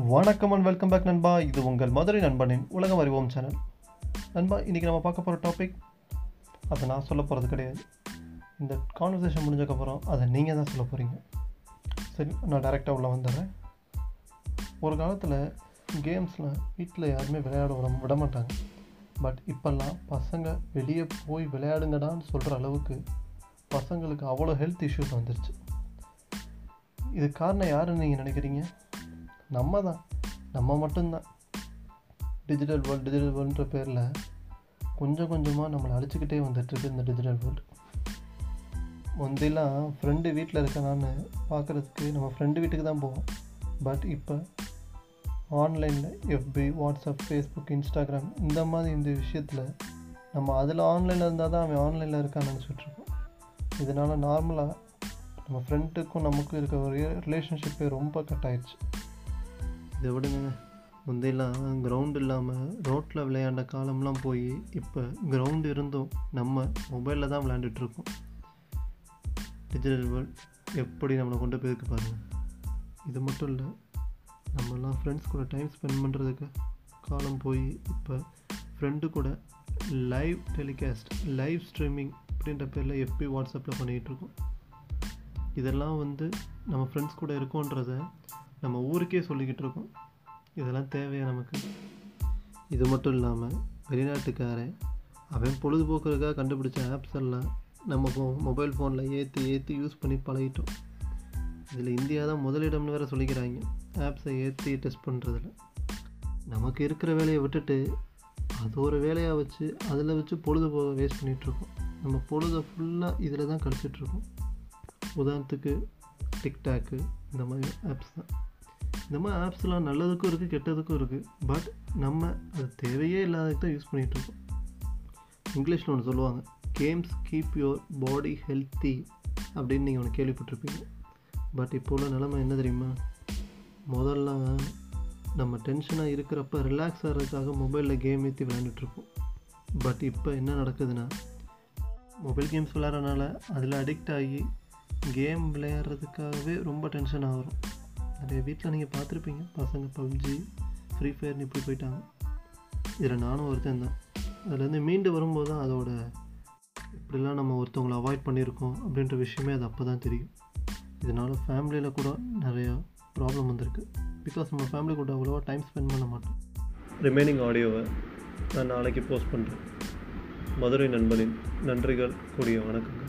வணக்கம் and welcome back நண்பா இது உங்கள் மதுரை நண்பனின் உலகம் அறிவோம் சேனல் நண்பா இன்றைக்கி நம்ம பார்க்க போகிற டாபிக் அதை நான் சொல்ல போகிறது கிடையாது இந்த கான்வர்சேஷன் முடிஞ்சக்கப்புறம் அதை நீங்கள் தான் சொல்ல போகிறீங்க சரி நான் டேரெக்டாக உள்ள வந்துடுறேன் ஒரு காலத்தில் கேம்ஸ்லாம் வீட்டில் யாருமே விளையாட விட விட மாட்டாங்க பட் இப்போல்லாம் பசங்க வெளியே போய் விளையாடுங்கடான்னு சொல்கிற அளவுக்கு பசங்களுக்கு அவ்வளோ ஹெல்த் இஷ்யூஸ் வந்துருச்சு இது காரணம் யாருன்னு நீங்கள் நினைக்கிறீங்க நம்ம தான் நம்ம மட்டும்தான் டிஜிட்டல் வேர்ல்டு டிஜிட்டல் வேர்ல்டுன்ற பேரில் கொஞ்சம் கொஞ்சமாக நம்மளை அழிச்சிக்கிட்டே வந்துட்டுருக்கு இந்த டிஜிட்டல் வேர்ல்டு முந்தையெல்லாம் ஃப்ரெண்டு வீட்டில் இருக்கனான்னு பார்க்குறதுக்கு நம்ம ஃப்ரெண்டு வீட்டுக்கு தான் போவோம் பட் இப்போ ஆன்லைனில் எஃபி வாட்ஸ்அப் ஃபேஸ்புக் இன்ஸ்டாகிராம் இந்த மாதிரி இந்த விஷயத்தில் நம்ம அதில் ஆன்லைனில் இருந்தால் தான் அவன் ஆன்லைனில் இருக்கான்னு நினச்சிட்ருக்கோம் இதனால் நார்மலாக நம்ம ஃப்ரெண்டுக்கும் நமக்கும் இருக்க ஒரு ரிலேஷன்ஷிப்பே ரொம்ப கட் ஆயிடுச்சு இதை விடுங்க முந்தையெல்லாம் கிரவுண்ட் இல்லாமல் ரோட்டில் விளையாண்ட காலம்லாம் போய் இப்போ கிரவுண்டு இருந்தும் நம்ம மொபைலில் தான் விளையாண்டுட்ருக்கோம் டிஜிட்டல் வேர்ல்ட் எப்படி நம்மளை கொண்டு போயிருக்கு பாருங்கள் இது மட்டும் இல்லை நம்மலாம் ஃப்ரெண்ட்ஸ் கூட டைம் ஸ்பெண்ட் பண்ணுறதுக்கு காலம் போய் இப்போ ஃப்ரெண்டு கூட லைவ் டெலிகாஸ்ட் லைவ் ஸ்ட்ரீமிங் அப்படின்ற பேரில் எஃபி வாட்ஸ்அப்பில் பண்ணிகிட்ருக்கோம் இதெல்லாம் வந்து நம்ம ஃப்ரெண்ட்ஸ் கூட இருக்கோன்றத நம்ம ஊருக்கே சொல்லிக்கிட்டு இருக்கோம் இதெல்லாம் தேவையா நமக்கு இது மட்டும் இல்லாமல் வெளிநாட்டுக்காரன் அவன் பொழுதுபோக்குறதுக்காக கண்டுபிடிச்ச ஆப்ஸ் எல்லாம் நம்ம ஃபோ மொபைல் ஃபோனில் ஏற்றி ஏற்றி யூஸ் பண்ணி பழகிட்டோம் இதில் இந்தியா தான் முதலிடம்னு வேறு சொல்லிக்கிறாங்க ஆப்ஸை ஏற்றி டெஸ்ட் பண்ணுறதுல நமக்கு இருக்கிற வேலையை விட்டுட்டு அது ஒரு வேலையாக வச்சு அதில் வச்சு பொழுது வேஸ்ட் பண்ணிகிட்ருக்கோம் நம்ம பொழுதை ஃபுல்லாக இதில் தான் கழிச்சிட்ருக்கோம் உதாரணத்துக்கு டிக்டாக்கு இந்த மாதிரி ஆப்ஸ் தான் இந்த மாதிரி ஆப்ஸ்லாம் நல்லதுக்கும் இருக்குது கெட்டதுக்கும் இருக்குது பட் நம்ம அது தேவையே இல்லாததுக்கு தான் யூஸ் பண்ணிகிட்ருக்கோம் இங்கிலீஷில் ஒன்று சொல்லுவாங்க games keep your body healthy அப்படின்னு நீங்கள் ஒன்று கேள்விப்பட்டிருப்பீங்க பட் இப்போ உள்ள நிலமை என்ன தெரியுமா முதல்ல நம்ம டென்ஷனாக இருக்கிறப்ப ரிலாக்ஸ் ஆகிறதுக்காக மொபைலில் கேம் ஏற்றி விளையாண்டுட்ருப்போம் பட் இப்போ என்ன நடக்குதுன்னா மொபைல் கேம்ஸ் விளையாடுறதுனால அதில் அடிக்ட் ஆகி கேம் விளையாடுறதுக்காகவே ரொம்ப டென்ஷன் ஆகும் நிறைய வீட்டில் நீங்கள் பார்த்துருப்பீங்க பசங்க பப்ஜி ஃப்ரீ ஃபயர்னு இப்படி போயிட்டாங்க இதில் நானும் ஒருத்தன் தான் அதுலேருந்து மீண்டு வரும்போது தான் அதோட இப்படிலாம் நம்ம ஒருத்தவங்களை அவாய்ட் பண்ணியிருக்கோம் அப்படின்ற விஷயமே அது அப்போ தான் தெரியும் இதனால் ஃபேமிலியில் கூட நிறையா ப்ராப்ளம் வந்திருக்கு பிகாஸ் நம்ம ஃபேமிலி கூட அவ்வளோவா டைம் ஸ்பெண்ட் பண்ண மாட்டோம் ரிமைனிங் ஆடியோவை நான் நாளைக்கு போஸ்ட் பண்ணுறேன் மதுரை நண்பனின் நன்றிகள் கூடிய வணக்கங்கள்